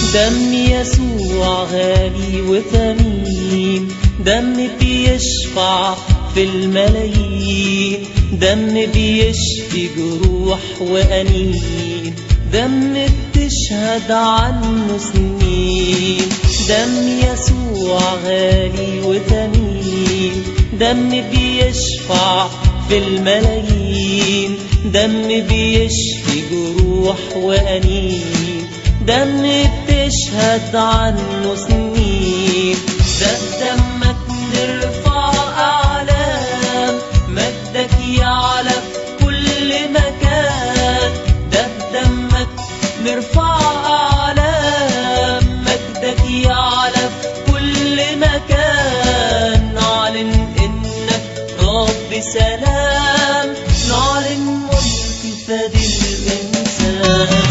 دم يسوع غالي وثمين دم بيشفع في الملايين دم بيشفي جروح وأنين دم بتشهد عنه سنين دم يسوع غالي وثمين دم بيشفع في الملايين دم بيشفي جروح وأنين دم بتشهد عنه سنين ده دمك نرفع أعلام مجدك يعلى في كل مكان ده دمك نرفع أعلام مجدك يعلى في كل مكان نعلن إنك رب سلام نعلن ملك فدي الإنسان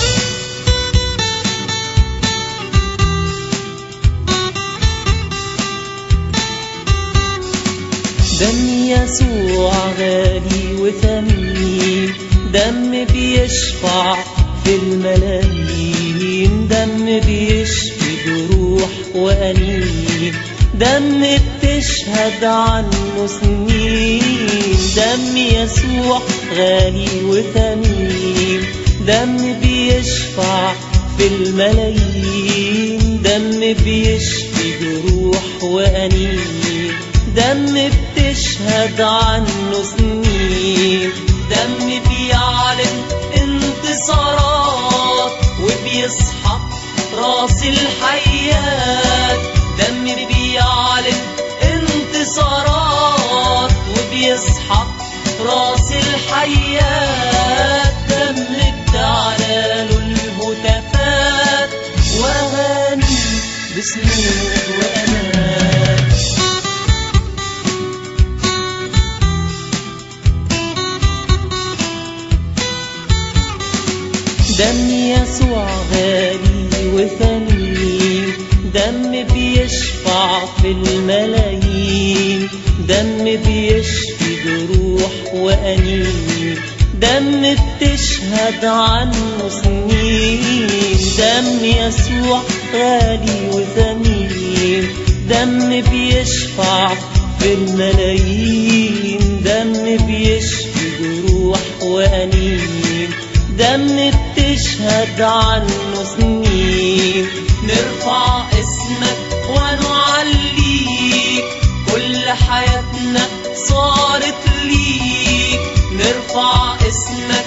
دم يسوع غالي وثمين دم بيشفع في الملايين دم بيشفي جروح وأنين دم بتشهد عنه سنين دم يسوع غالي وثمين دم بيشفع في الملايين دم بيشفي جروح وأنين دم بتشهد عنه سنين دم بيعلن انتصارات وبيسحق راس الحيات دم بيعلن انتصارات وبيسحق راس الحيات دم بتعلى له الهتافات واغاني بسنود وامان دم يسوع غالي وثمين دم بيشفع في الملايين دم بيشفي جروح وأنين دم بتشهد عنه سنين دم يسوع غالي وثمين دم بيشفع في الملايين دم بيشفي جروح وأنين دم بتشهد عنه سنين نرفع اسمك ونعليك كل حياتنا صارت ليك نرفع اسمك